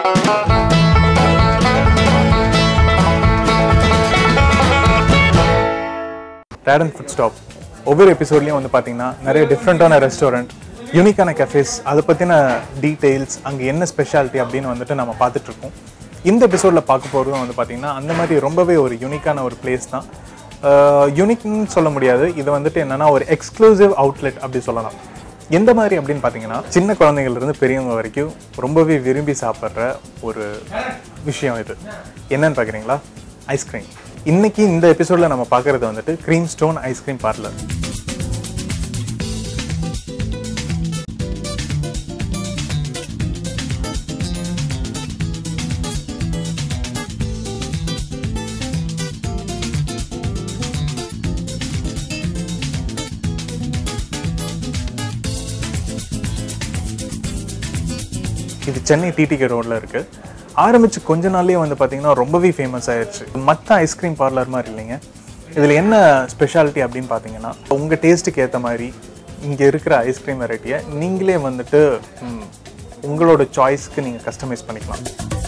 Radaan food stop ஒவ்வொரு எபிசோட்லையும் வந்து பார்த்தீங்கன்னா நிறைய டிஃப்ரெண்ட்டான ரெஸ்டாரண்ட் யூனிக்கான கஃபேஸ் அதை பற்றின டீட்டெயில்ஸ் அங்கே என்ன ஸ்பெஷாலிட்டி அப்படின்னு வந்துட்டு நம்ம பார்த்துட்டு இருக்கோம் இந்த எபிசோடில் பார்க்க போகிறதும் வந்து பார்த்தீங்கன்னா அந்த மாதிரி ரொம்பவே ஒரு யூனிக்கான ஒரு பிளேஸ் தான் யூனிக்னு சொல்ல முடியாது இது வந்துட்டு என்னன்னா ஒரு எக்ஸ்க்ளூசிவ் அவுட்லெட் அப்படி சொல்லலாம் எந்த மாதிரி அப்படின்னு பார்த்தீங்கன்னா சின்ன குழந்தைங்கள்ல இருந்து பெரியவங்க வரைக்கும் ரொம்பவே விரும்பி சாப்பிட்ற ஒரு விஷயம் இது என்னன்னு பார்க்குறீங்களா ஐஸ்கிரீம் இன்னைக்கு இந்த எபிசோடில் நம்ம பார்க்குறது வந்துட்டு க்ரீம் ஸ்டோன் ஐஸ்கிரீம் பார்லர் இது சென்னை டிடிகே ரோட்ல இருக்கு ஆரம்பிச்சு கொஞ்ச நாள்லயே வந்து பார்த்தீங்கன்னா ரொம்பவே ஃபேமஸ் ஆயிடுச்சு மற்ற ஐஸ்கிரீம் பார்லர் மாதிரி இல்லைங்க இதில் என்ன ஸ்பெஷாலிட்டி அப்படின்னு பார்த்தீங்கன்னா உங்கள் டேஸ்ட்டுக்கு ஏற்ற மாதிரி இங்கே இருக்கிற ஐஸ்கிரீம் வெரைட்டியை நீங்களே வந்துட்டு ம், உங்களோட சாய்ஸ்க்கு நீங்கள் கஸ்டமைஸ் பண்ணிக்கலாம்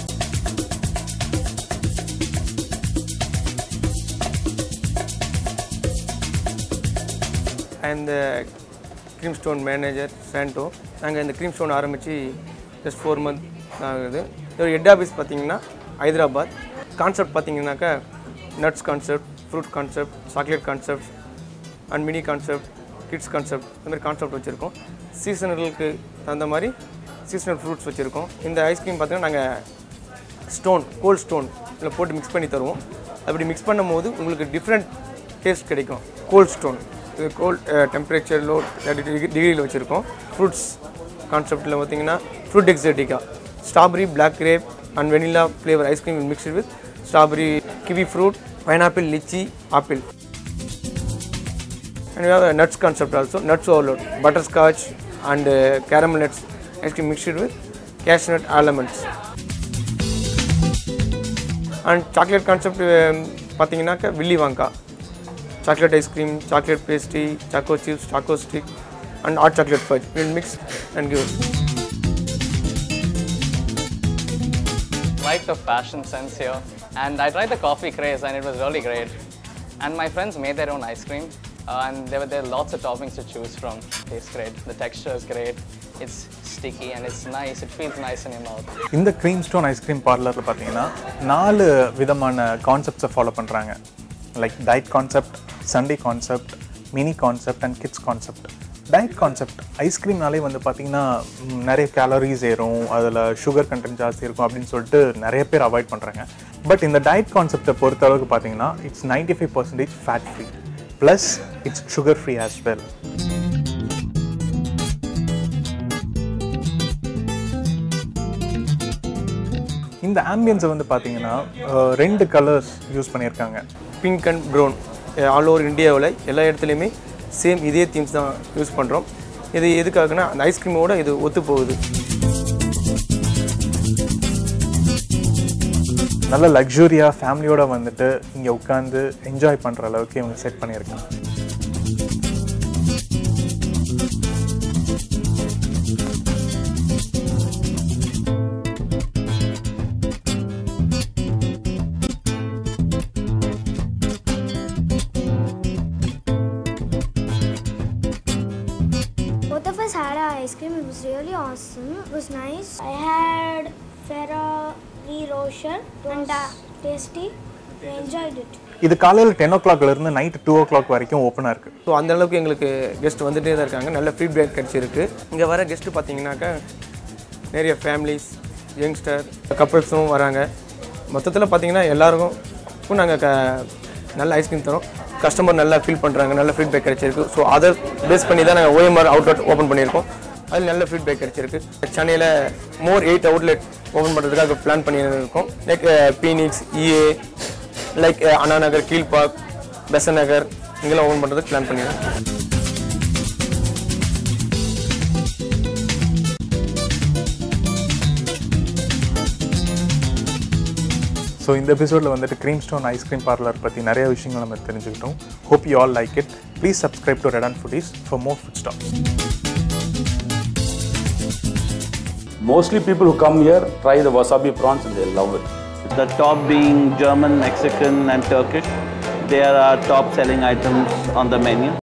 அண்ட் க்ரீம் ஸ்டோன் மேனேஜர் சாண்டோ நாங்கள் இந்த க்ரீம் ஸ்டோன் ஆரம்பித்து ஜஸ்ட் ஃபோர் மந்த் ஆகுது இதோட ஹெட் ஆஃபீஸ் பார்த்தீங்கன்னா ஹைதராபாத் கான்செப்ட் பார்த்தீங்கன்னாக்கா nuts concept fruit concept chocolate concept and mini concept kids concept இந்த மாதிரி கான்செப்ட் வச்சுருக்கோம் சீசனலுக்கு தகுந்த மாதிரி சீசனல் ஃப்ரூட்ஸ் வச்சுருக்கோம் இந்த ஐஸ்கிரீம் பார்த்தீங்கன்னா நாங்கள் ஸ்டோன் கோல்ட் ஸ்டோன் இதில் போட்டு மிக்ஸ் பண்ணி தருவோம் அப்படி மிக்ஸ் பண்ணும்போது உங்களுக்கு டிஃப்ரெண்ட் டேஸ்ட் கிடைக்கும் கோல்ட் ஸ்டோன் இது கோல்ட் டெம்பரேச்சர் லோ டிகிரியில் வச்சுருக்கோம் ஃப்ரூட்ஸ் கான்செப்டில் பார்த்தீங்கன்னா ஃப்ரூட் எக்ஸாட்டிக்கா strawberry black grape and vanilla flavour ice cream mixed with strawberry kiwi fruit pineapple lychee apple and we have a nuts concept also nuts overload butterscotch and uh, caramel nuts ice cream mixed with cashew nut almonds and chocolate concept um, பார்த்தீங்கன்னாக்கா Willy Wonka chocolate ice cream chocolate pastry choco chips choco stick and hot chocolate fudge will mix and give like the fashion sense here. And I tried the coffee craze and it was really great. And my friends made their own ice cream. Uh, and there were, there were lots of toppings to choose from. Tastes great. The texture is great. It's sticky and it's nice. It feels nice in your mouth. இந்த cream stone ice cream பார்லரில் பார்த்தீங்கன்னா நாலு விதமான கான்செப்ட்ஸை follow பண்ணுறாங்க like diet concept sundae concept mini concept and kids concept diet concept ஐஸ்கிரீம்னாலே வந்து பார்த்தீங்கன்னா ம், நிறைய கேலரிஸ் ஏறும் அதில் சுகர் கண்டென்ட் ஜாஸ்தி இருக்கும் அப்படின்னு சொல்லிட்டு நிறைய பேர் அவாய்ட் பண்ணுறாங்க பட் இந்த டயட் கான்செப்டை பொறுத்த அளவுக்கு பார்த்தீங்கன்னா it's ninety five percentage fat free plus it's sugar free as well இந்த ஆம்பியன்ஸை வந்து பார்த்தீங்கன்னா அஹ், ரெண்டு கலர்ஸ் யூஸ் பண்ணியிருக்காங்க pink and brown all over இந்தியாவில் எல்லா இடத்துலையுமே சேம் இதே தீம்ஸ் தான் யூஸ் பண்ணுறோம் இது எதுக்காகனா அந்த ஐஸ்கிரீமோட இது ஒத்து போகுது நல்ல லக்ஸூரியாக ஃபேமிலியோட வந்துட்டு இங்கே உட்காந்து என்ஜாய் பண்ணுற அளவுக்கு இவங்க செட் பண்ணியிருக்காங்க Both of us had our ice cream. It was really awesome. It was nice. I had Ferrari Rocher and uh, tasty. I enjoyed it. இது காலையில் டென் ஓ இருந்து நைட்டு டூ ஓ கிளாக் வரைக்கும் ஓப்பனாக இருக்குது ஸோ அந்த அளவுக்கு எங்களுக்கு கெஸ்ட் வந்துட்டே தான் இருக்காங்க நல்ல ஃபீட்பேக் கிடச்சிருக்கு இங்கே வர கெஸ்ட்டு பார்த்தீங்கன்னாக்கா நிறைய ஃபேமிலிஸ் யங்ஸ்டர் கப்புள்ஸும் வராங்க மொத்தத்தில் பார்த்தீங்கன்னா எல்லாருக்கும் நாங்கள் க நல்ல ஐஸ்கிரீம் தரோம் கஸ்டமர் நல்லா ஃபீல் பண்ணுறாங்க நல்ல ஃபீட்பேக் கிடைச்சிருக்கு ஸோ அதை பேஸ் பண்ணி தான் நாங்கள் ஓஎம்ஆர் அவுட்லெட் ஓப்பன் பண்ணியிருக்கோம் அதில் நல்ல ஃபீட்பேக் கிடைச்சிருக்கு சென்னையில் மோர் எயிட் அவுட்லெட் ஓப்பன் பண்ணுறதுக்காக பிளான் பண்ணியிருக்கோம் like Phoenix EA like Anna Nagar Kilpauk Besant Nagar இங்கெல்லாம் ஓப்பன் பண்ணுறதுக்கு பிளான் பண்ணியிருக்கோம் ஸோ இந்த எபிசோடில் வந்துட்டு க்ரீம் ஸ்டோன் ஐஸ்கிரீம் பார்லர் பற்றி நிறைய விஷயங்கள் நம்ம தெரிஞ்சுக்கிட்டோம் hope you all like it please subscribe to red and footies for more food stops Mostly people who come here try the wasabi prawns and they love it. The top being German, Mexican, and Turkish. They are our top selling items on the menu.